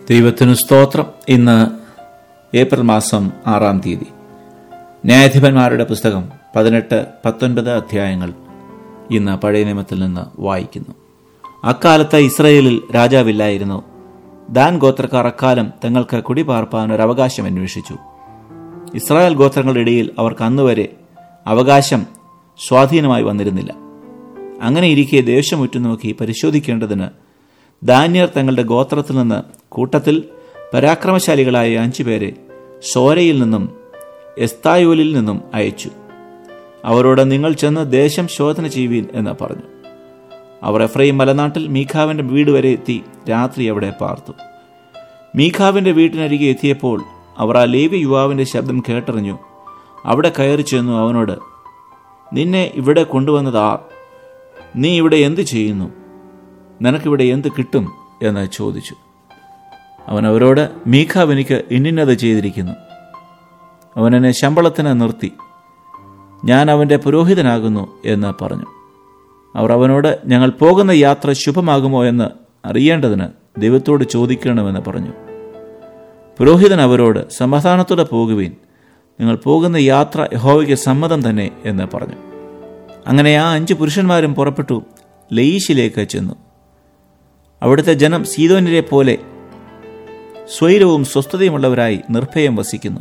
ദൈവത്തിനു സ്തോത്രം ഇന്ന് ഏപ്രിൽ മാസം ആറാം തീയതി ന്യായാധിപന്മാരുടെ പുസ്തകം പതിനെട്ട് പത്തൊൻപത് അധ്യായങ്ങൾ ഇന്ന് പഴയ നിയമത്തിൽ നിന്ന് വായിക്കുന്നു അക്കാലത്ത് ഇസ്രയേലിൽ രാജാവില്ലായിരുന്നു ദാൻ ഗോത്രക്കാർ അക്കാലം തങ്ങൾക്ക് കുടിപാർപ്പാൻ ഒരു അവകാശം അന്വേഷിച്ചു ഇസ്രായേൽ ഗോത്രങ്ങളുടെ ഇടയിൽ അവർക്ക് അന്നുവരെ അവകാശം സ്വാധീനമായി വന്നിരുന്നില്ല അങ്ങനെ ഇരിക്കെ ദേശം ഉറ്റുനോക്കി പരിശോധിക്കേണ്ടതിന് ദാന്യർ തങ്ങളുടെ ഗോത്രത്തിൽ നിന്ന് കൂട്ടത്തിൽ പരാക്രമശാലികളായ അഞ്ചു പേരെ സോരയിൽ നിന്നും എസ്തായോലിൽ നിന്നും അയച്ചു അവരോട് നിങ്ങൾ ചെന്ന് ദേശം ശോധന ചെയ്യുവീൻ എന്ന് പറഞ്ഞു അവർ എഫ്രൈം മലനാട്ടിൽ മീഖാവിന്റെ വീട് വരെ എത്തി രാത്രി അവിടെ പാർത്തു മീഖാവിന്റെ വീട്ടിനരികെ എത്തിയപ്പോൾ അവർ ആ ലേവി യുവാവിന്റെ ശബ്ദം കേട്ടറിഞ്ഞു അവിടെ കയറി ചെന്നു അവനോട് നിന്നെ ഇവിടെ കൊണ്ടുവന്നത് ആർ നീ ഇവിടെ എന്ത് ചെയ്യുന്നു നിനക്കിവിടെ എന്ത് കിട്ടും എന്ന് ചോദിച്ചു അവൻ അവരോട് മീഖാവ് എനിക്ക് ഇന്നിന്നത് ചെയ്തിരിക്കുന്നു അവൻ എന്നെ ശമ്പളത്തിന് നിർത്തി ഞാൻ അവൻ്റെ പുരോഹിതനാകുന്നു എന്ന് പറഞ്ഞു അവർ അവനോട് ഞങ്ങൾ പോകുന്ന യാത്ര ശുഭമാകുമോ എന്ന് അറിയേണ്ടതിന് ദൈവത്തോട് ചോദിക്കണമെന്ന് പറഞ്ഞു പുരോഹിതൻ അവരോട് സമാധാനത്തോടെ പോകുവീൻ നിങ്ങൾ പോകുന്ന യാത്ര യഹോവയ്ക്ക് സമ്മതം തന്നെ എന്ന് പറഞ്ഞു അങ്ങനെ ആ അഞ്ച് പുരുഷന്മാരും പുറപ്പെട്ടു ലയീശിലേക്ക് ചെന്നു അവിടുത്തെ ജനം സീതോനിരെ പോലെ സ്വൈരവും സ്വസ്ഥതയുമുള്ളവരായി നിർഭയം വസിക്കുന്നു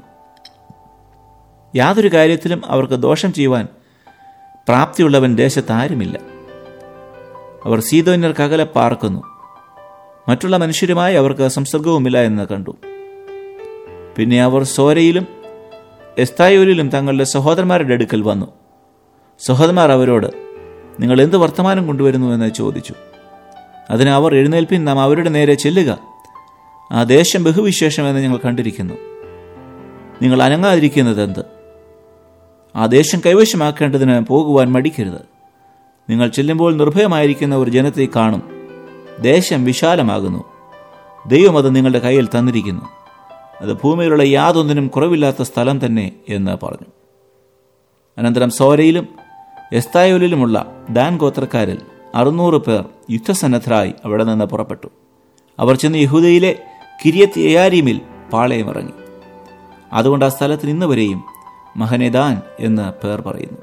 യാതൊരു കാര്യത്തിലും അവർക്ക് ദോഷം ചെയ്യുവാൻ പ്രാപ്തിയുള്ളവൻ ദേശത്ത് ആരുമില്ല അവർ സീതോന്യർക്കകലെ പാർക്കുന്നു മറ്റുള്ള മനുഷ്യരുമായി അവർക്ക് സംസർഗവുമില്ല എന്ന് കണ്ടു പിന്നെ അവർ സോരയിലും എസ്തായോലിലും തങ്ങളുടെ സഹോദരന്മാരുടെ അടുക്കൽ വന്നു സഹോദരന്മാർ അവരോട് നിങ്ങൾ എന്ത് വർത്തമാനം കൊണ്ടുവരുന്നു എന്ന് ചോദിച്ചു അതിന് അവർ എഴുന്നേൽപ്പിൻ നാം അവരുടെ നേരെ ചെല്ലുക ആ ദേശം ബഹുവിശേഷമെന്ന് ഞങ്ങൾ കണ്ടിരിക്കുന്നു നിങ്ങൾ അനങ്ങാതിരിക്കുന്നത് എന്ത് ആ ദേശം കൈവശമാക്കേണ്ടതിന് പോകുവാൻ മടിക്കരുത് നിങ്ങൾ ചെല്ലുമ്പോൾ നിർഭയമായിരിക്കുന്ന ഒരു ജനത്തെ കാണും ദേശം വിശാലമാകുന്നു ദൈവം അത് നിങ്ങളുടെ കയ്യിൽ തന്നിരിക്കുന്നു അത് ഭൂമിയിലുള്ള യാതൊന്നിനും കുറവില്ലാത്ത സ്ഥലം തന്നെ എന്ന് പറഞ്ഞു അനന്തരം സോരയിലും എസ്തായോലിലുമുള്ള ദാൻ ഗോത്രക്കാരിൽ അറുന്നൂറ് പേർ യുദ്ധസന്നദ്ധരായി അവിടെ നിന്ന് പുറപ്പെട്ടു അവർ ചെന്ന് യഹൂദയിലെ കിരിയത്ത് യയാരീമിൽ പാളയമിറങ്ങി അതുകൊണ്ട് ആ സ്ഥലത്തിന് ഇന്ന് വരെയും മഹനെദാൻ എന്ന് പേർ പറയുന്നു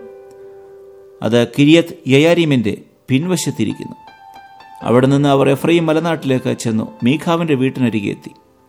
അത് കിരിയത്ത് യയാരീമിൻ്റെ പിൻവശത്തിരിക്കുന്നു അവിടെ നിന്ന് അവർ എഫ്രൈം മലനാട്ടിലേക്ക് ചെന്നു മീഖാവിൻ്റെ വീട്ടിനരികെ എത്തി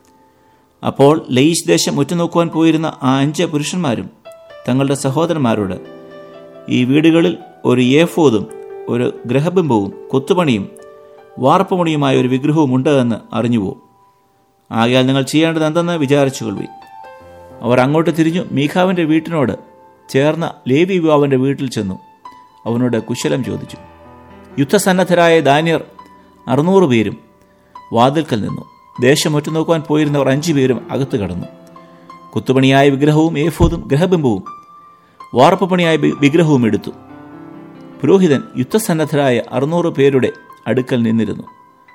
അപ്പോൾ ലയീഷ് ദേശം ഉറ്റുനോക്കുവാൻ പോയിരുന്ന ആ അഞ്ച് പുരുഷന്മാരും തങ്ങളുടെ സഹോദരന്മാരോട് ഈ വീടുകളിൽ ഒരു ഏഫോദും ഒരു ഗ്രഹബിംബവും കൊത്തുപണിയും വാർപ്പുമണിയുമായ ഒരു വിഗ്രഹവും ഉണ്ട് എന്ന് അറിഞ്ഞുവോ ആകയാൽ നിങ്ങൾ ചെയ്യേണ്ടത് എന്തെന്ന് വിചാരിച്ചുകൊള്ളി അവർ അങ്ങോട്ട് തിരിഞ്ഞു മീഖാവിൻ്റെ വീട്ടിനോട് ചേർന്ന ലേവി യുവാവിൻ്റെ വീട്ടിൽ ചെന്നു അവനോട് കുശലം ചോദിച്ചു യുദ്ധസന്നദ്ധരായ ദാനിയർ അറുന്നൂറ് പേരും വാതിൽക്കൽ നിന്നു ദേശം ഒറ്റുനോക്കുവാൻ പോയിരുന്നവർ അഞ്ചു പേരും അകത്ത് കടന്നു കുത്തുപണിയായ വിഗ്രഹവും ഏഫോദും ഗ്രഹബിംബവും വാർപ്പുപണിയായ വിഗ്രഹവും എടുത്തു പുരോഹിതൻ യുദ്ധസന്നദ്ധരായ അറുന്നൂറ് പേരുടെ അടുക്കൽ നിന്നിരുന്നു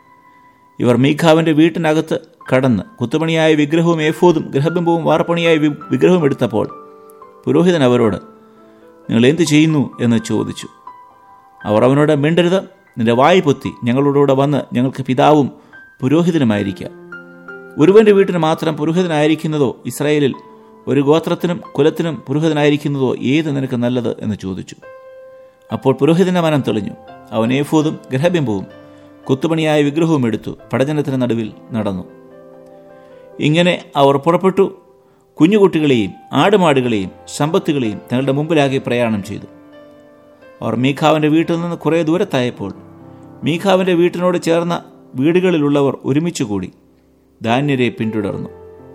ഇവർ മീഖാവിന്റെ വീട്ടിനകത്ത് കടന്ന് കുത്തുപണിയായ വിഗ്രഹവും ഏഫോദും ഗ്രഹബിംബവും വാർപ്പണിയായ വിഗ്രഹവും എടുത്തപ്പോൾ പുരോഹിതൻ അവരോട് നിങ്ങൾ എന്തു ചെയ്യുന്നു എന്ന് ചോദിച്ചു അവർ അവനോട് മിണ്ടരുത് നിന്റെ വായി പൊത്തി ഞങ്ങളോടുകൂടെ വന്ന് ഞങ്ങൾക്ക് പിതാവും പുരോഹിതനുമായിരിക്കാം ഒരുവന്റെ വീട്ടിന് മാത്രം പുരോഹിതനായിരിക്കുന്നതോ ഇസ്രായേലിൽ ഒരു ഗോത്രത്തിനും കുലത്തിനും പുരോഹിതനായിരിക്കുന്നതോ ഏത് നിനക്ക് നല്ലത് എന്ന് ചോദിച്ചു അപ്പോൾ പുരോഹിതന്റെ മനം തെളിഞ്ഞു അവൻ ഏഫൂതും ഗ്രഹബിംബവും കുത്തുപണിയായ വിഗ്രഹവും എടുത്തു പടജനത്തിന് നടുവിൽ നടന്നു ഇങ്ങനെ അവർ പുറപ്പെട്ടു കുഞ്ഞുകുട്ടികളെയും ആടുമാടുകളെയും സമ്പത്തുകളെയും തങ്ങളുടെ മുമ്പിലാകെ പ്രയാണം ചെയ്തു അവർ മീഖാവിന്റെ വീട്ടിൽ നിന്ന് കുറേ ദൂരത്തായപ്പോൾ മീഖാവിന്റെ വീട്ടിനോട് ചേർന്ന വീടുകളിലുള്ളവർ ഒരുമിച്ച് കൂടി ധാന്യരെ പിന്തുടർന്നു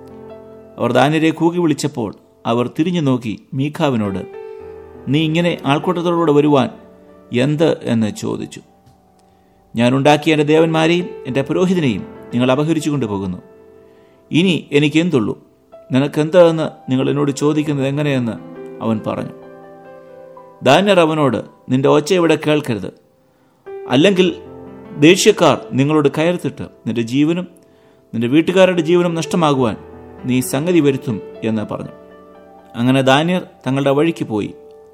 അവർ ധാന്യരെ കൂകി വിളിച്ചപ്പോൾ അവർ തിരിഞ്ഞു നോക്കി മീഖാവിനോട് നീ ഇങ്ങനെ ആൾക്കൂട്ടത്തോടുകൂടെ വരുവാൻ എന്ത് എന്ന് ചോദിച്ചു ഞാൻ ഉണ്ടാക്കിയ എൻ്റെ ദേവന്മാരെയും എൻ്റെ പുരോഹിതനെയും നിങ്ങൾ അപഹരിച്ചു കൊണ്ടുപോകുന്നു ഇനി എനിക്ക് എന്തുള്ളൂ നിനക്കെന്തെന്ന് നിങ്ങൾ എന്നോട് ചോദിക്കുന്നത് എങ്ങനെയെന്ന് അവൻ പറഞ്ഞു ദാന്യർ അവനോട് നിന്റെ ഒച്ച ഇവിടെ കേൾക്കരുത് അല്ലെങ്കിൽ ദേഷ്യക്കാർ നിങ്ങളോട് കയർത്തിട്ട് നിന്റെ ജീവനും നിന്റെ വീട്ടുകാരുടെ ജീവനും നഷ്ടമാകുവാൻ നീ സംഗതി വരുത്തും എന്ന് പറഞ്ഞു അങ്ങനെ ദാന്യർ തങ്ങളുടെ വഴിക്ക് പോയി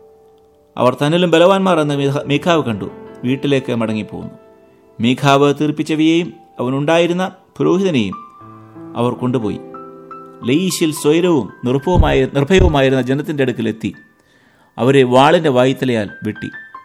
അവർ തന്നിലും ബലവാന്മാർ എന്ന് മീഖാവ് കണ്ടു വീട്ടിലേക്ക് മടങ്ങിപ്പോന്നു മീഖാവ് തീർപ്പിച്ചവയെയും അവനുണ്ടായിരുന്ന പുരോഹിതനെയും അവർ കൊണ്ടുപോയി ലയീശിൽ സ്വൈരവും നിർഭവുമായ നിർഭയവുമായിരുന്ന ജനത്തിൻ്റെ അടുക്കലെത്തി അവരെ വാളിൻ്റെ വായ്ത്തലയാൽ വെട്ടി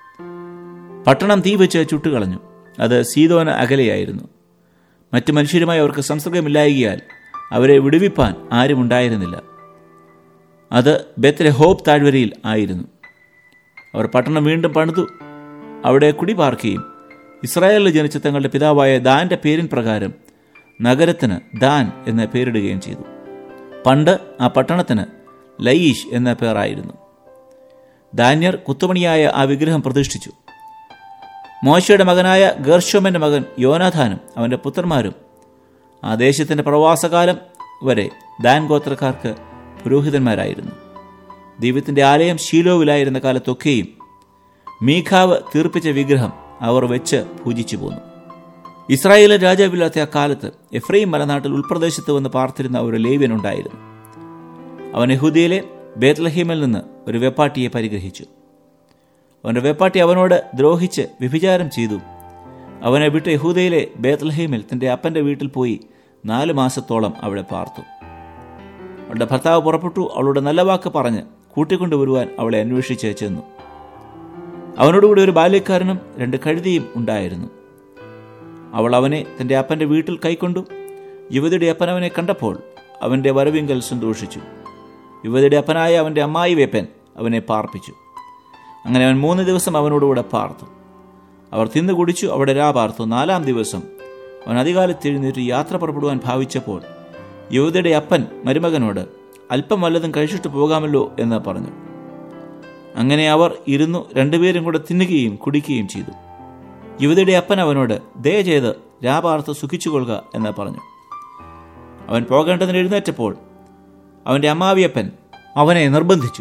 പട്ടണം തീ വെച്ച് ചുട്ടുകളഞ്ഞു അത് സീതോന അകലെയായിരുന്നു മറ്റു മനുഷ്യരുമായി അവർക്ക് സംസർഗമില്ലായകയാൽ അവരെ വിടുവിപ്പാൻ ആരുമുണ്ടായിരുന്നില്ല അത് ബെത്ലെ ഹോപ്പ് താഴ്വരയിൽ ആയിരുന്നു അവർ പട്ടണം വീണ്ടും പണിതു അവിടെ കുടിപാർക്കുകയും ഇസ്രായേലിൽ ജനിച്ച തങ്ങളുടെ പിതാവായ ദാന്റെ പേരിൻ പ്രകാരം നഗരത്തിന് ദാൻ എന്ന പേരിടുകയും ചെയ്തു പണ്ട് ആ പട്ടണത്തിന് ലയീഷ് എന്ന പേരായിരുന്നു ദാന്യർ കുത്തുമണിയായ ആ വിഗ്രഹം പ്രതിഷ്ഠിച്ചു മോശയുടെ മകനായ ഗർഷോമന്റെ മകൻ യോനാഥാനും അവൻ്റെ പുത്രന്മാരും ആ ദേശത്തിൻ്റെ പ്രവാസകാലം വരെ ദാൻ ഗോത്രക്കാർക്ക് പുരോഹിതന്മാരായിരുന്നു ദൈവത്തിൻ്റെ ആലയം ശീലോവിലായിരുന്ന കാലത്തൊക്കെയും മീഖാവ് തീർപ്പിച്ച വിഗ്രഹം അവർ വെച്ച് പൂജിച്ചു പോന്നു ഇസ്രായേലിൽ രാജാവില്ലാത്ത ആ കാലത്ത് എഫ്രൈം മലനാട്ടിൽ ഉൾപ്രദേശത്ത് വന്ന് പാർത്തിരുന്ന ഒരു ലേവ്യനുണ്ടായിരുന്നു അവൻ യഹൂദിയിലെ ബേത്ലഹീമിൽ നിന്ന് ഒരു വെപ്പാട്ടിയെ പരിഗ്രഹിച്ചു അവൻ്റെ വെപ്പാട്ടി അവനോട് ദ്രോഹിച്ച് വ്യഭിചാരം ചെയ്തു അവനെ വിട്ട് യഹൂദയിലെ ബേത്ലഹീമിൽ തൻ്റെ അപ്പൻ്റെ വീട്ടിൽ പോയി നാല് മാസത്തോളം അവിടെ പാർത്തു അവളുടെ ഭർത്താവ് പുറപ്പെട്ടു അവളുടെ നല്ല വാക്ക് പറഞ്ഞ് കൂട്ടിക്കൊണ്ടുവരുവാൻ അവളെ അന്വേഷിച്ച് ചെന്നു അവനോടുകൂടി ഒരു ബാല്യക്കാരനും രണ്ട് കഴുതിയും ഉണ്ടായിരുന്നു അവൾ അവനെ തൻ്റെ അപ്പൻ്റെ വീട്ടിൽ കൈക്കൊണ്ടു യുവതിയുടെ അപ്പൻ അവനെ കണ്ടപ്പോൾ അവൻ്റെ വരവിങ്കൽ സന്തോഷിച്ചു യുവതിയുടെ അപ്പനായ അവൻ്റെ അമ്മായി വേപ്പൻ അവനെ പാർപ്പിച്ചു അങ്ങനെ അവൻ മൂന്ന് ദിവസം അവനോടുകൂടെ പാർത്തു അവർ തിന്നു കുടിച്ചു അവിടെ രാ പാർത്തു നാലാം ദിവസം അവൻ അധികാലത്ത് എഴുന്നേറ്റ് യാത്ര പുറപ്പെടുവാൻ ഭാവിച്ചപ്പോൾ യുവതിയുടെ അപ്പൻ മരുമകനോട് അല്പം വല്ലതും കഴിച്ചിട്ട് പോകാമല്ലോ എന്ന് പറഞ്ഞു അങ്ങനെ അവർ ഇരുന്നു രണ്ടുപേരും കൂടെ തിന്നുകയും കുടിക്കുകയും ചെയ്തു യുവതിയുടെ അപ്പൻ അവനോട് ദയ ചെയ്ത് രാപാർത്ത് സുഖിച്ചുകൊള്ളുക എന്ന് പറഞ്ഞു അവൻ പോകേണ്ടതിന് എഴുന്നേറ്റപ്പോൾ അവൻ്റെ അമ്മാവിയപ്പൻ അവനെ നിർബന്ധിച്ചു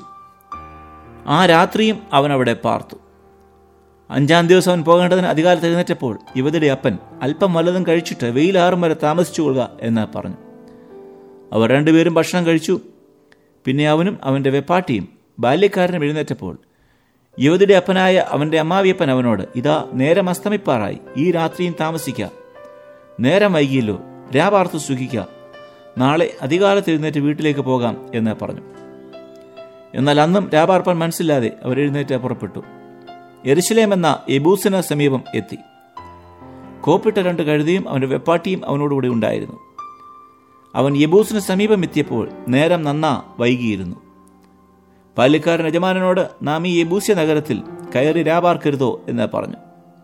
ആ രാത്രിയും അവൻ അവിടെ പാർത്തു അഞ്ചാം ദിവസം അവൻ പോകേണ്ടതിന് അധികാരത്ത് എഴുന്നേറ്റപ്പോൾ യുവതിയുടെ അപ്പൻ അല്പം വല്ലതും കഴിച്ചിട്ട് വെയിലാറും വരെ താമസിച്ചു കൊള്ളുക എന്ന് പറഞ്ഞു അവർ രണ്ടുപേരും ഭക്ഷണം കഴിച്ചു പിന്നെ അവനും അവൻ്റെ വെപ്പാട്ടിയും ബാല്യക്കാരനും എഴുന്നേറ്റപ്പോൾ യുവതിയുടെ അപ്പനായ അവൻ്റെ അമ്മാവിയപ്പൻ അവനോട് ഇതാ നേരം അസ്തമിപ്പാറായി ഈ രാത്രിയും താമസിക്കാം നേരം വൈകിയല്ലോ രാപാർത്ത് സുഖിക്കുക നാളെ അധികാലത്ത് എഴുന്നേറ്റ് വീട്ടിലേക്ക് പോകാം എന്ന് പറഞ്ഞു എന്നാൽ അന്നും രാപാർപ്പൻ മനസ്സില്ലാതെ അവർ എഴുന്നേറ്റ് പുറപ്പെട്ടു എരിശിലേം എന്ന എബൂസിന് സമീപം എത്തി കോപ്പിട്ട രണ്ട് കഴുതിയും അവൻ്റെ വെപ്പാട്ടിയും അവനോടുകൂടി ഉണ്ടായിരുന്നു അവൻ യബൂസിന് സമീപം എത്തിയപ്പോൾ നേരം നന്നാ വൈകിയിരുന്നു ബാല്യക്കാരൻ യജമാനനോട് നാം ഈ യബൂസ്യ നഗരത്തിൽ കയറി രാപാർക്കരുതോ എന്ന് പറഞ്ഞു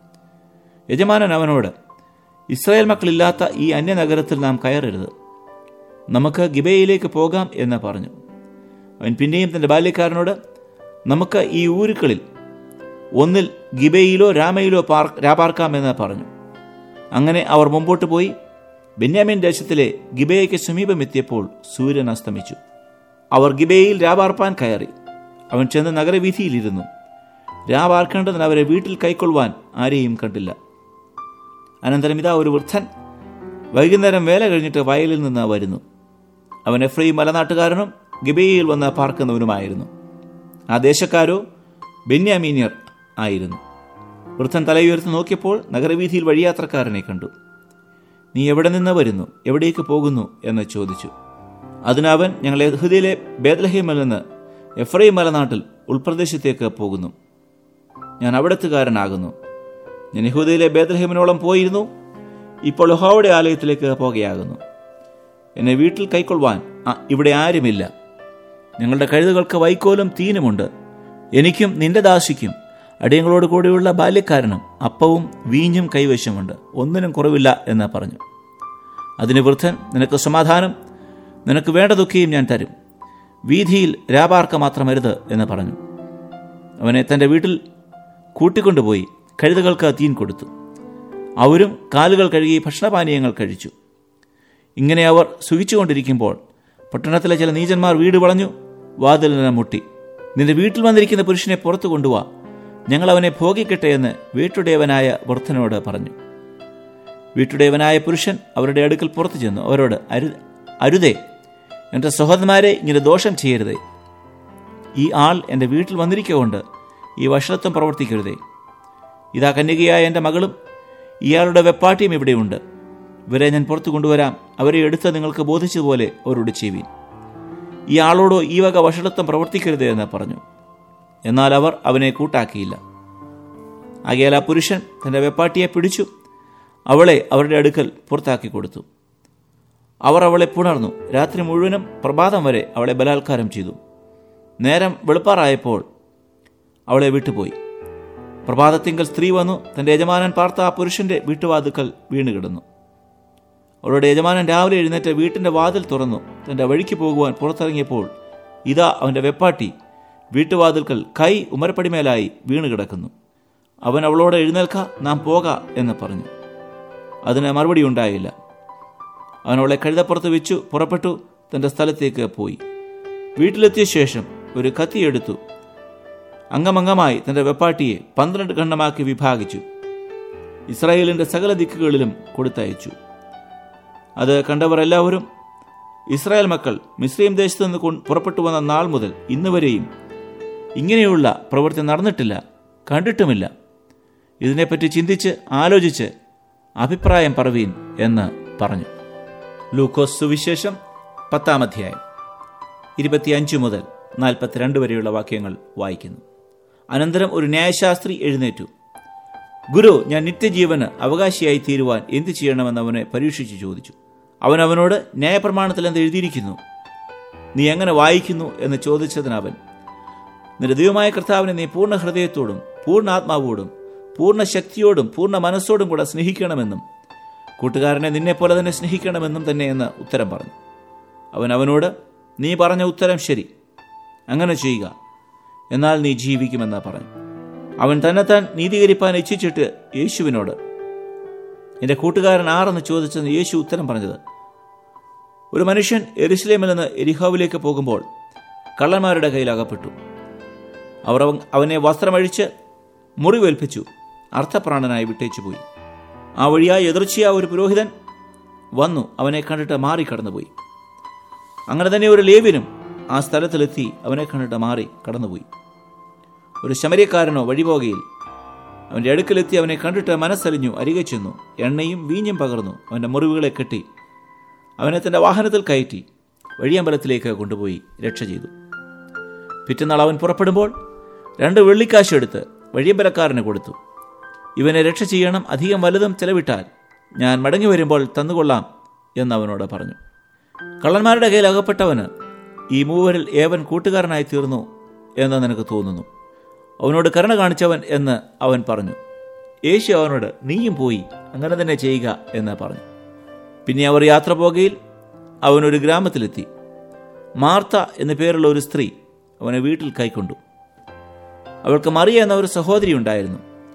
യജമാനൻ അവനോട് ഇസ്രായേൽ മക്കളില്ലാത്ത ഈ അന്യനഗരത്തിൽ നാം കയറരുത് നമുക്ക് ഗിബയിലേക്ക് പോകാം എന്ന് പറഞ്ഞു അവൻ പിന്നെയും തൻ്റെ ബാല്യക്കാരനോട് നമുക്ക് ഈ ഊരുക്കളിൽ ഒന്നിൽ ഗിബയിലോ രാമയിലോ പാർ രാപാർക്കാമെന്ന് പറഞ്ഞു അങ്ങനെ അവർ മുമ്പോട്ട് പോയി ബെന്യാമിൻ ദേശത്തിലെ ഗിബയ്ക്ക് സമീപമെത്തിയപ്പോൾ സൂര്യൻ അസ്തമിച്ചു അവർ ഗിബയിൽ രാപാർപ്പാൻ കയറി അവൻ ചെന്ന് നഗരവീഥിയിലിരുന്നു രാപാർക്കേണ്ടതിന് അവരെ വീട്ടിൽ കൈക്കൊള്ളുവാൻ ആരെയും കണ്ടില്ല അനന്തരം ഇതാ ഒരു വൃദ്ധൻ വൈകുന്നേരം വേല കഴിഞ്ഞിട്ട് വയലിൽ നിന്ന് വരുന്നു അവൻ എഫ്രൈം മലനാട്ടുകാരനും ഗിബയിൽ വന്ന് പാർക്കുന്നവനുമായിരുന്നു ആ ദേശക്കാരോ ബെന്യാമീനിയർ ആയിരുന്നു വൃദ്ധൻ തലയുയർത്തി നോക്കിയപ്പോൾ നഗരവീഥിയിൽ വഴിയാത്രക്കാരനെ കണ്ടു നീ എവിടെ നിന്ന് വരുന്നു എവിടേക്ക് പോകുന്നു എന്ന് ചോദിച്ചു അതിനവൻ ഞങ്ങൾ യഹുദയിലെ ബേദലഹീമിൽ നിന്ന് എഫ്രൈം മലനാട്ടിൽ ഉൾപ്രദേശത്തേക്ക് പോകുന്നു ഞാൻ അവിടത്തുകാരനാകുന്നു ഞാൻ യഹൂദയിലെ ബേദലഹീമിനോളം പോയിരുന്നു ഇപ്പോൾ യഹോവയുടെ ആലയത്തിലേക്ക് പോകുകയാകുന്നു എന്നെ വീട്ടിൽ കൈക്കൊള്ളുവാൻ ആ- ഇവിടെ ആരുമില്ല ഞങ്ങളുടെ കഴുതുകൾക്ക് വൈക്കോലും തീനുമുണ്ട് എനിക്കും നിന്റെ ദാസിക്കും അടിയങ്ങളോട് കൂടെയുള്ള ബാല്യക്കാരനും അപ്പവും വീഞ്ഞും കൈവശമുണ്ട് ഒന്നിനും കുറവില്ല എന്ന് പറഞ്ഞു അതിന് വൃദ്ധൻ നിനക്ക് സമാധാനം നിനക്ക് വേണ്ടതൊക്കെയും ഞാൻ തരും വീതിയിൽ രാപാർക്ക മാത്രമരുത് എന്ന് പറഞ്ഞു അവനെ തൻ്റെ വീട്ടിൽ കൂട്ടിക്കൊണ്ടുപോയി കഴുതകൾക്ക് തീൻ കൊടുത്തു അവരും കാലുകൾ കഴുകി ഭക്ഷണപാനീയങ്ങൾ കഴിച്ചു ഇങ്ങനെ അവർ സുഖിച്ചുകൊണ്ടിരിക്കുമ്പോൾ പട്ടണത്തിലെ ചില നീചന്മാർ വീട് വളഞ്ഞു വാതിലിന് മുട്ടി നിന്റെ വീട്ടിൽ വന്നിരിക്കുന്ന പുരുഷനെ പുറത്തു കൊണ്ടുവാ ഞങ്ങൾ അവനെ ഭോഗിക്കട്ടെ എന്ന് വീട്ടുടേവനായ വൃദ്ധനോട് പറഞ്ഞു വീട്ടുടേവനായ പുരുഷൻ അവരുടെ അടുക്കൽ പുറത്തു ചെന്നു അവരോട് അരു അരുതേ എൻ്റെ സഹോദരന്മാരെ ഇങ്ങനെ ദോഷം ചെയ്യരുതേ ഈ ആൾ എൻ്റെ വീട്ടിൽ വന്നിരിക്കൊണ്ട് ഈ വഷളത്വം പ്രവർത്തിക്കരുതേ ഇതാ കന്യകയായ എൻ്റെ മകളും ഇയാളുടെ വെപ്പാട്ടിയും ഇവിടെയുണ്ട് ഇവരെ ഞാൻ പുറത്തു കൊണ്ടുവരാം അവരെ എടുത്ത് നിങ്ങൾക്ക് ബോധിച്ചതുപോലെ അവരോട് ചെയ്യുവീൻ ഈ ആളോടോ ഈ വക വഷളത്വം പ്രവർത്തിക്കരുത് എന്ന് പറഞ്ഞു എന്നാൽ അവർ അവനെ കൂട്ടാക്കിയില്ല ആകയാൽ ആ പുരുഷൻ തന്റെ വെപ്പാട്ടിയെ പിടിച്ചു അവളെ അവരുടെ അടുക്കൽ പുറത്താക്കി കൊടുത്തു അവർ അവളെ പുണർന്നു രാത്രി മുഴുവനും പ്രഭാതം വരെ അവളെ ബലാത്കാരം ചെയ്തു നേരം വെളുപ്പാറായപ്പോൾ അവളെ വിട്ടുപോയി പ്രഭാതത്തിങ്കൽ സ്ത്രീ വന്നു തന്റെ യജമാനൻ പാർത്ത ആ പുരുഷന്റെ വീട്ടുവാതുക്കൽ വീണ് കിടന്നു അവളുടെ യജമാനൻ രാവിലെ എഴുന്നേറ്റ് വീട്ടിന്റെ വാതിൽ തുറന്നു തന്റെ വഴിക്ക് പോകുവാൻ പുറത്തിറങ്ങിയപ്പോൾ ഇതാ അവന്റെ വെപ്പാട്ടി വീട്ടുവാതിൽക്കൽ കൈ ഉമരപ്പടിമേലായി വീണ് കിടക്കുന്നു അവൻ അവളോട് എഴുന്നേൽക്ക നാം പോക എന്ന് പറഞ്ഞു അതിന് മറുപടി ഉണ്ടായില്ല അവൻ അവളെ കഴുതപ്പുറത്ത് വെച്ചു പുറപ്പെട്ടു തന്റെ സ്ഥലത്തേക്ക് പോയി വീട്ടിലെത്തിയ ശേഷം ഒരു കത്തിയെടുത്തു അംഗമംഗമായി തന്റെ വെപ്പാട്ടിയെ പന്ത്രണ്ട് ഖണ്ഡമാക്കി വിഭാഗിച്ചു ഇസ്രായേലിന്റെ സകല ദിക്കുകളിലും കൊടുത്തയച്ചു അത് കണ്ടവർ എല്ലാവരും ഇസ്രായേൽ മക്കൾ മിസ്രൈം ദേശത്ത് നിന്ന് കൊ- പുറപ്പെട്ടു വന്ന നാൾ മുതൽ ഇന്ന് വരെയും ഇങ്ങനെയുള്ള പ്രവൃത്തി നടന്നിട്ടില്ല കണ്ടിട്ടുമില്ല ഇതിനെപ്പറ്റി ചിന്തിച്ച് ആലോചിച്ച് അഭിപ്രായം പറവീൻ എന്ന് പറഞ്ഞു ലൂക്കോസ് സുവിശേഷം പത്താം അധ്യായം ഇരുപത്തിയഞ്ച് മുതൽ നാൽപ്പത്തിരണ്ട് വരെയുള്ള വാക്യങ്ങൾ വായിക്കുന്നു അനന്തരം ഒരു ന്യായശാസ്ത്രി എഴുന്നേറ്റു ഗുരു ഞാൻ നിത്യജീവന് അവകാശിയായി തീരുവാൻ എന്ത് ചെയ്യണമെന്ന് അവനെ പരീക്ഷിച്ച് ചോദിച്ചു അവൻ അവനോട് ന്യായപ്രമാണത്തിൽ എന്ത് എഴുതിയിരിക്കുന്നു നീ എങ്ങനെ വായിക്കുന്നു എന്ന് ചോദിച്ചതിന് അവൻ നിന്റെ ദൈവമായ കർത്താവിനെ നീ പൂർണ്ണ ഹൃദയത്തോടും പൂർണ്ണ ആത്മാവോടും പൂർണ്ണ ശക്തിയോടും പൂർണ്ണ മനസ്സോടും കൂടെ സ്നേഹിക്കണമെന്നും കൂട്ടുകാരനെ നിന്നെപ്പോലെ തന്നെ സ്നേഹിക്കണമെന്നും തന്നെ എന്ന് ഉത്തരം പറഞ്ഞു അവൻ അവനോട് നീ പറഞ്ഞ ഉത്തരം ശരി അങ്ങനെ ചെയ്യുക എന്നാൽ നീ ജീവിക്കുമെന്ന് പറഞ്ഞു അവൻ തന്നെത്താൻ നീതീകരിപ്പാൻ ഇച്ഛിച്ചിട്ട് യേശുവിനോട് എൻ്റെ കൂട്ടുകാരൻ ആരെന്ന് ചോദിച്ചതിന് യേശു ഉത്തരം പറഞ്ഞത് ഒരു മനുഷ്യൻ എരുസലേമിൽ നിന്ന് എരിഹോവിലേക്ക് പോകുമ്പോൾ കള്ളന്മാരുടെ കയ്യിൽ അകപ്പെട്ടു അവർ അവൻ- അവനെ വസ്ത്രമഴിച്ച് മുറിവേൽപ്പിച്ചു അർത്ഥപ്രാണനായി വിട്ടേച്ചു പോയി ആ വഴിയായി എതിർച്ചയാ ഒരു പുരോഹിതൻ വന്നു അവനെ കണ്ടിട്ട് മാറി കടന്നുപോയി അങ്ങനെ തന്നെ ഒരു ലേവ്യനും ആ സ്ഥലത്തിലെത്തി അവനെ കണ്ടിട്ട് മാറി കടന്നുപോയി ഒരു ശമര്യക്കാരനോ വഴിപോകയിൽ അവന്റെ അടുക്കലെത്തി അവനെ കണ്ടിട്ട് മനസ്സലിഞ്ഞു അരികെ ചെന്നു എണ്ണയും വീഞ്ഞും പകർന്നു അവന്റെ മുറിവുകളെ കെട്ടി അവനെ തന്റെ വാഹനത്തിൽ കയറ്റി വഴിയമ്പലത്തിലേക്ക് കൊണ്ടുപോയി രക്ഷ ചെയ്തു പിറ്റന്നാൾ അവൻ പുറപ്പെടുമ്പോൾ രണ്ട് വെള്ളിക്കാശ് എടുത്ത് വഴിയമ്പലക്കാരന് കൊടുത്തു ഇവനെ രക്ഷ ചെയ്യണം അധികം വലുതും ചെലവിട്ടാൽ ഞാൻ മടങ്ങി വരുമ്പോൾ തന്നുകൊള്ളാം എന്ന് അവനോട് പറഞ്ഞു കള്ളന്മാരുടെ കയ്യിൽ അകപ്പെട്ടവന് ഈ മൂവരിൽ ഏവൻ കൂട്ടുകാരനായി തീർന്നു എന്ന് നിനക്ക് തോന്നുന്നു അവനോട് കരുണ കാണിച്ചവൻ എന്ന് അവൻ പറഞ്ഞു യേശു അവനോട് നീയും പോയി അങ്ങനെ തന്നെ ചെയ്യുക എന്ന് പറഞ്ഞു പിന്നെ അവർ യാത്ര പോകയിൽ അവൻ ഒരു ഗ്രാമത്തിലെത്തി മാർത്ത എന്നു പേരുള്ള ഒരു സ്ത്രീ അവനെ വീട്ടിൽ കൈക്കൊണ്ടു അവൾക്ക് മറിയ എന്ന ഒരു സഹോദരി ഉണ്ടായിരുന്നു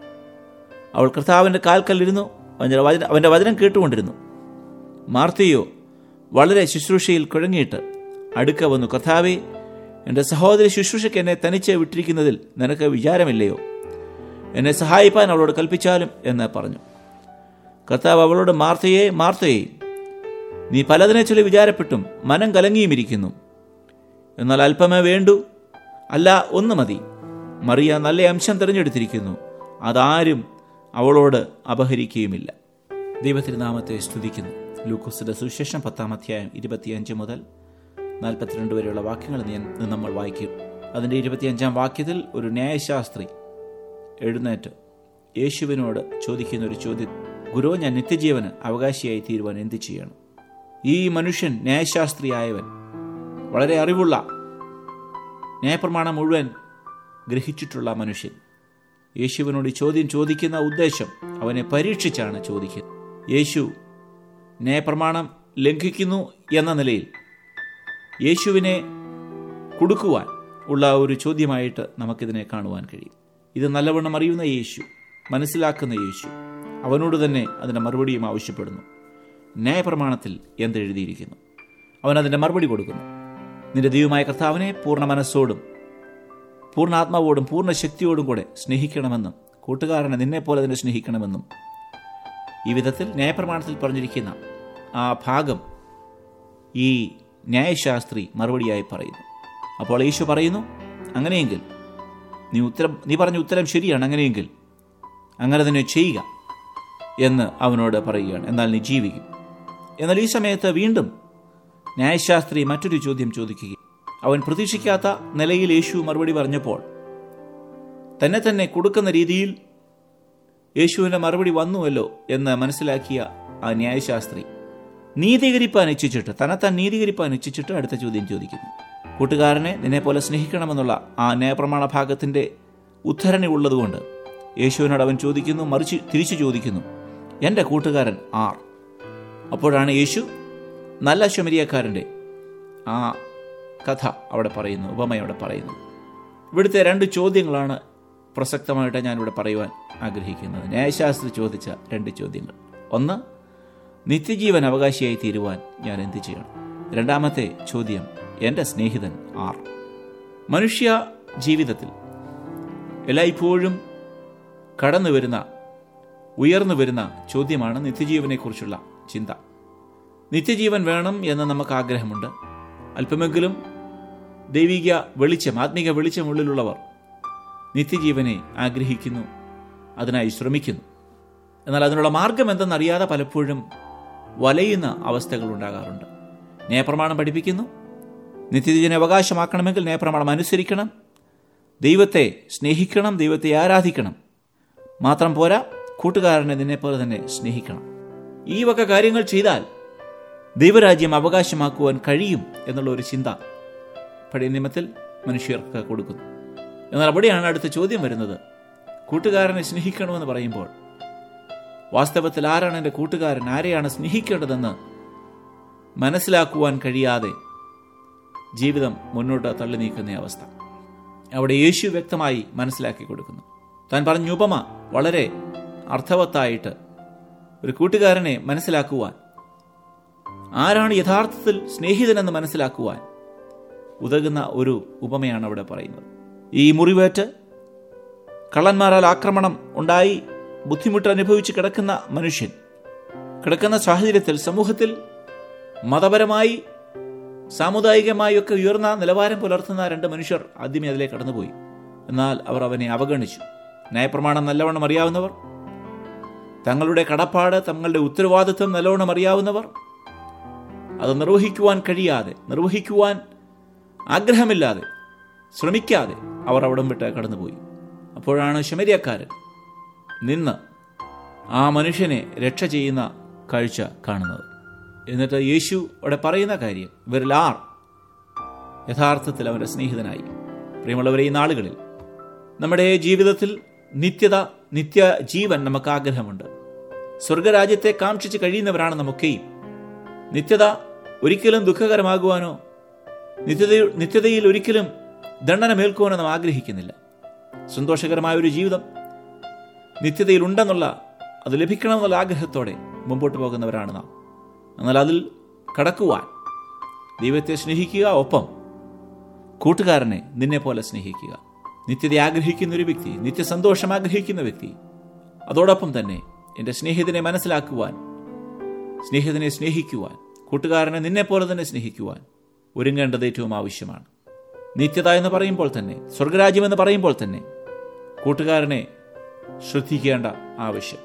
അവൾ കർത്താവിൻ്റെ കാൽക്കല്ലിരുന്നു അവൻ്റെ വചന അവൻ്റെ വചനം കേട്ടുകൊണ്ടിരുന്നു മാർത്തയോ വളരെ ശുശ്രൂഷയിൽ കുഴങ്ങിയിട്ട് അടുക്ക വന്നു കർത്താവെ എൻ്റെ സഹോദരി ശുശ്രൂഷയ്ക്ക് എന്നെ തനിച്ച് വിട്ടിരിക്കുന്നതിൽ നിനക്ക് വിചാരമില്ലയോ എന്നെ സഹായിപ്പാൻ അവളോട് കൽപ്പിച്ചാലും എന്ന് പറഞ്ഞു കർത്താവ് അവളോട് മാർത്തയെ മാർത്തയെ നീ പലതിനെ ചൊല്ലി വിചാരപ്പെട്ടും മനം കലങ്ങിയുമിരിക്കുന്നു എന്നാൽ അല്പമേ വേണ്ടു അല്ല ഒന്ന് മതി മറിയ നല്ല അംശം തിരഞ്ഞെടുത്തിരിക്കുന്നു അതാരും അവളോട് അപഹരിക്കുകയുമില്ല ദൈവത്തിരുനാമത്തെ സ്തുതിക്കുന്നു ലൂക്കോസിന്റെ സുവിശേഷം പത്താം അധ്യായം ഇരുപത്തിയഞ്ച് മുതൽ നാൽപ്പത്തിരണ്ട് വരെയുള്ള വാക്യങ്ങൾ ഞാൻ ഇന്ന് നമ്മൾ വായിക്കും അതിൻ്റെ ഇരുപത്തിയഞ്ചാം വാക്യത്തിൽ ഒരു ന്യായശാസ്ത്രി എഴുന്നേറ്റ് യേശുവിനോട് ചോദിക്കുന്ന ഒരു ചോദ്യം ഗുരു ഞാൻ നിത്യജീവന് അവകാശിയായി തീരുവാൻ എന്ത് ചെയ്യണം ഈ മനുഷ്യൻ ന്യായശാസ്ത്രിയായവൻ വളരെ അറിവുള്ള ന്യായപ്രമാണം മുഴുവൻ ഗ്രഹിച്ചിട്ടുള്ള മനുഷ്യൻ യേശുവിനോട് ഈ ചോദ്യം ചോദിക്കുന്ന ഉദ്ദേശം അവനെ പരീക്ഷിച്ചാണ് ചോദിക്കുന്നത് യേശു ന്യായപ്രമാണം ലംഘിക്കുന്നു എന്ന നിലയിൽ യേശുവിനെ കൊടുക്കുവാൻ ഉള്ള ഒരു ചോദ്യമായിട്ട് നമുക്കിതിനെ കാണുവാൻ കഴിയും ഇത് നല്ലവണ്ണം അറിയുന്ന യേശു മനസ്സിലാക്കുന്ന യേശു അവനോട് തന്നെ അതിൻ്റെ മറുപടിയും ആവശ്യപ്പെടുന്നു ന്യായപ്രമാണത്തിൽ എന്തെഴുതിയിരിക്കുന്നു അവൻ അതിൻ്റെ മറുപടി കൊടുക്കുന്നു നിന്റെ ദൈവമായ കർത്താവിനെ പൂർണ്ണ മനസ്സോടും പൂർണ്ണ ആത്മാവോടും പൂർണ്ണ ശക്തിയോടും കൂടെ സ്നേഹിക്കണമെന്നും കൂട്ടുകാരനെ നിന്നെപ്പോലെ തന്നെ സ്നേഹിക്കണമെന്നും ഈ വിധത്തിൽ ന്യായപ്രമാണത്തിൽ പറഞ്ഞിരിക്കുന്ന ആ ഭാഗം ഈ ന്യായശാസ്ത്രി മറുപടിയായി പറയുന്നു അപ്പോൾ യേശു പറയുന്നു അങ്ങനെയെങ്കിൽ നീ ഉത്തരം നീ പറഞ്ഞ ഉത്തരം ശരിയാണ് അങ്ങനെയെങ്കിൽ അങ്ങനെ തന്നെ ചെയ്യുക എന്ന് അവനോട് പറയുകയാണ് എന്നാൽ നീ ജീവിക്കും എന്നാൽ ഈ സമയത്ത് വീണ്ടും ന്യായശാസ്ത്രി മറ്റൊരു ചോദ്യം ചോദിക്കുകയും അവൻ പ്രതീക്ഷിക്കാത്ത നിലയിൽ യേശു മറുപടി പറഞ്ഞപ്പോൾ തന്നെ തന്നെ കൊടുക്കുന്ന രീതിയിൽ യേശുവിന്റെ മറുപടി വന്നുവല്ലോ എന്ന് മനസ്സിലാക്കിയ ആ ന്യായശാസ്ത്രി നീതീകരിപ്പാൻ ഇച്ഛിച്ചിട്ട് തന്നെത്താൻ നീതീകരിപ്പാൻ ഇച്ഛിച്ചിട്ട് അടുത്ത ചോദ്യം ചോദിക്കുന്നു കൂട്ടുകാരനെ നിന്നെ പോലെ സ്നേഹിക്കണമെന്നുള്ള ആ ന്യായപ്രമാണ ഭാഗത്തിന്റെ ഉദ്ധരണി ഉള്ളതുകൊണ്ട് യേശുവിനോട് അവൻ ചോദിക്കുന്നു മറിച്ച് തിരിച്ചു ചോദിക്കുന്നു എൻ്റെ കൂട്ടുകാരൻ ആർ അപ്പോഴാണ് യേശു നല്ല ശമരിയക്കാരൻ്റെ ആ കഥ അവിടെ പറയുന്നു ഉപമ അവിടെ പറയുന്നു ഇവിടുത്തെ രണ്ട് ചോദ്യങ്ങളാണ് പ്രസക്തമായിട്ട് ഞാനിവിടെ പറയുവാൻ ആഗ്രഹിക്കുന്നത് ന്യായശാസ്ത്രി ചോദിച്ച രണ്ട് ചോദ്യങ്ങൾ ഒന്ന് നിത്യജീവൻ അവകാശിയായി തീരുവാൻ ഞാൻ എന്ത് ചെയ്യണം രണ്ടാമത്തെ ചോദ്യം എൻ്റെ സ്നേഹിതൻ ആർ മനുഷ്യ ജീവിതത്തിൽ എല്ലായ്പ്പോഴും കടന്നു വരുന്ന ഉയർന്നു വരുന്ന ചോദ്യമാണ് നിത്യജീവനെക്കുറിച്ചുള്ള ചിന്ത നിത്യജീവൻ വേണം എന്ന് നമുക്ക് ആഗ്രഹമുണ്ട് അല്പമെങ്കിലും ദൈവിക വെളിച്ചം ആത്മീക വെളിച്ചം ഉള്ളിലുള്ളവർ നിത്യജീവനെ ആഗ്രഹിക്കുന്നു അതിനായി ശ്രമിക്കുന്നു എന്നാൽ അതിനുള്ള മാർഗം എന്തെന്നറിയാതെ പലപ്പോഴും വലയുന്ന അവസ്ഥകൾ ഉണ്ടാകാറുണ്ട് ന്യായപ്രമാണം പഠിപ്പിക്കുന്നു നിത്യജീവനെ അവകാശമാക്കണമെങ്കിൽ ന്യായപ്രമാണം അനുസരിക്കണം ദൈവത്തെ സ്നേഹിക്കണം ദൈവത്തെ ആരാധിക്കണം മാത്രം പോരാ കൂട്ടുകാരനെ നിന്നെപ്പോലെ തന്നെ സ്നേഹിക്കണം ഈ വക കാര്യങ്ങൾ ചെയ്താൽ ദൈവരാജ്യം അവകാശമാക്കുവാൻ കഴിയും എന്നുള്ള ഒരു ചിന്ത പഴയ നിയമത്തിൽ മനുഷ്യർക്ക് കൊടുക്കുന്നു എന്നാൽ അവിടെയാണ് അടുത്ത ചോദ്യം വരുന്നത് കൂട്ടുകാരനെ സ്നേഹിക്കണമെന്ന് പറയുമ്പോൾ വാസ്തവത്തിൽ ആരാണ് എൻ്റെ കൂട്ടുകാരൻ ആരെയാണ് സ്നേഹിക്കേണ്ടതെന്ന് മനസ്സിലാക്കുവാൻ കഴിയാതെ ജീവിതം മുന്നോട്ട് തള്ളി നീക്കുന്ന അവസ്ഥ അവിടെ യേശു വ്യക്തമായി മനസ്സിലാക്കി കൊടുക്കുന്നു താൻ പറഞ്ഞ ഉപമ വളരെ അർത്ഥവത്തായിട്ട് ഒരു കൂട്ടുകാരനെ മനസ്സിലാക്കുവാൻ ആരാണ് യഥാർത്ഥത്തിൽ സ്നേഹിതനെന്ന് മനസ്സിലാക്കുവാൻ ഉതകുന്ന ഒരു ഉപമയാണ് അവിടെ പറയുന്നത് ഈ മുറിവേറ്റ് കള്ളന്മാരാൽ ആക്രമണം ഉണ്ടായി ബുദ്ധിമുട്ട് അനുഭവിച്ച് കിടക്കുന്ന മനുഷ്യൻ കിടക്കുന്ന സാഹചര്യത്തിൽ സമൂഹത്തിൽ മതപരമായി സാമുദായികമായി ഒക്കെ ഉയർന്ന നിലവാരം പുലർത്തുന്ന രണ്ട് മനുഷ്യർ ആദ്യമേ അതിലേക്ക് കടന്നുപോയി എന്നാൽ അവർ അവനെ അവഗണിച്ചു ന്യായപ്രമാണം നല്ലവണ്ണം അറിയാവുന്നവർ തങ്ങളുടെ കടപ്പാട് തങ്ങളുടെ ഉത്തരവാദിത്വം നല്ലവണ്ണം അറിയാവുന്നവർ അത് നിർവഹിക്കുവാൻ കഴിയാതെ നിർവഹിക്കുവാൻ ആഗ്രഹമില്ലാതെ ശ്രമിക്കാതെ അവർ അവിടം വിട്ട് കടന്നുപോയി അപ്പോഴാണ് ശമരിയക്കാരൻ നിന്ന് ആ മനുഷ്യനെ രക്ഷ ചെയ്യുന്ന കാഴ്ച കാണുന്നത് എന്നിട്ട് യേശു അവിടെ പറയുന്ന കാര്യം ഇവരിൽ ആർ യഥാർത്ഥത്തിൽ അവൻ്റെ സ്നേഹിതനായി പ്രിയമുള്ളവരെ ഈ നാളുകളിൽ നമ്മുടെ ജീവിതത്തിൽ നിത്യത നിത്യ ജീവൻ നമുക്ക് ആഗ്രഹമുണ്ട് സ്വർഗരാജ്യത്തെ കാക്ഷിച്ച് കഴിയുന്നവരാണ് നമുക്കെയും നിത്യത ഒരിക്കലും ദുഃഖകരമാകുവാനോ നിത്യത നിത്യതയിൽ ഒരിക്കലും ദണ്ഡനമേൽക്കുവാനോ നാം ആഗ്രഹിക്കുന്നില്ല സന്തോഷകരമായ ഒരു ജീവിതം നിത്യതയിൽ ഉണ്ടെന്നുള്ള അത് ലഭിക്കണമെന്നുള്ള ആഗ്രഹത്തോടെ മുമ്പോട്ട് പോകുന്നവരാണ് നാം എന്നാൽ അതിൽ കടക്കുവാൻ ദൈവത്തെ സ്നേഹിക്കുക ഒപ്പം കൂട്ടുകാരനെ നിന്നെ പോലെ സ്നേഹിക്കുക നിത്യത ആഗ്രഹിക്കുന്ന ഒരു വ്യക്തി നിത്യസന്തോഷം ആഗ്രഹിക്കുന്ന വ്യക്തി അതോടൊപ്പം തന്നെ എൻ്റെ സ്നേഹിതനെ മനസ്സിലാക്കുവാൻ സ്നേഹിതനെ സ്നേഹിക്കുവാൻ കൂട്ടുകാരനെ നിന്നെ പോലെ തന്നെ സ്നേഹിക്കുവാൻ ഒരുങ്ങേണ്ടത് ഏറ്റവും ആവശ്യമാണ് നിത്യത എന്ന് പറയുമ്പോൾ തന്നെ സ്വർഗരാജ്യം എന്ന് പറയുമ്പോൾ തന്നെ കൂട്ടുകാരനെ ശ്രദ്ധിക്കേണ്ട ആവശ്യം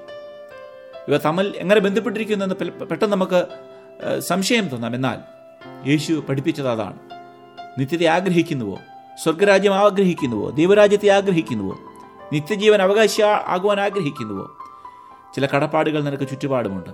ഇവ തമ്മിൽ എങ്ങനെ ബന്ധപ്പെട്ടിരിക്കുന്നു എന്ന് പെട്ടെന്ന് നമുക്ക് സംശയം തോന്നാം എന്നാൽ യേശു പഠിപ്പിച്ചത് അതാണ് നിത്യത ആഗ്രഹിക്കുന്നുവോ സ്വർഗരാജ്യം ആഗ്രഹിക്കുന്നുവോ ദൈവരാജ്യത്തെ ആഗ്രഹിക്കുന്നുവോ നിത്യജീവൻ അവകാശ ആകുവാൻ ആഗ്രഹിക്കുന്നുവോ ചില കടപ്പാടുകൾ നിനക്ക് ചുറ്റുപാടുമുണ്ട്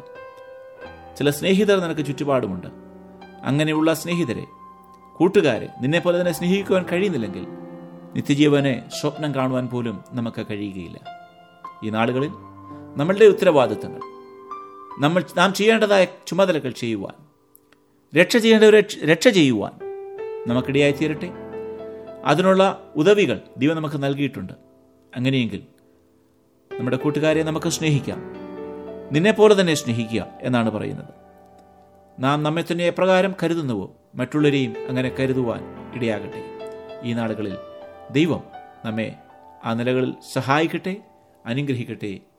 ചില സ്നേഹിതർ നിനക്ക് ചുറ്റുപാടുമുണ്ട് അങ്ങനെയുള്ള സ്നേഹിതരെ കൂട്ടുകാരെ നിന്നെപ്പോലെ തന്നെ സ്നേഹിക്കുവാൻ കഴിയുന്നില്ലെങ്കിൽ നിത്യജീവനെ സ്വപ്നം കാണുവാൻ പോലും നമുക്ക് കഴിയുകയില്ല ഈ നാളുകളിൽ നമ്മളുടെ ഉത്തരവാദിത്തങ്ങൾ നമ്മൾ നാം ചെയ്യേണ്ടതായ ചുമതലകൾ ചെയ്യുവാൻ രക്ഷ ചെയ്യേണ്ടവരെ രക്ഷ ചെയ്യുവാൻ നമുക്കിടയായി തീരട്ടെ അതിനുള്ള ഉദവികൾ ദൈവം നമുക്ക് നൽകിയിട്ടുണ്ട് അങ്ങനെയെങ്കിൽ നമ്മുടെ കൂട്ടുകാരെ നമുക്ക് സ്നേഹിക്കാം നിന്നെപ്പോലെ തന്നെ സ്നേഹിക്കുക എന്നാണ് പറയുന്നത് നാം നമ്മെ തന്നെ എപ്രകാരം കരുതുന്നുവോ മറ്റുള്ളവരെയും അങ്ങനെ കരുതുവാൻ ഇടയാകട്ടെ ഈ നാളുകളിൽ ദൈവം നമ്മെ ആ നിലകളിൽ സഹായിക്കട്ടെ അനുഗ്രഹിക്കട്ടെ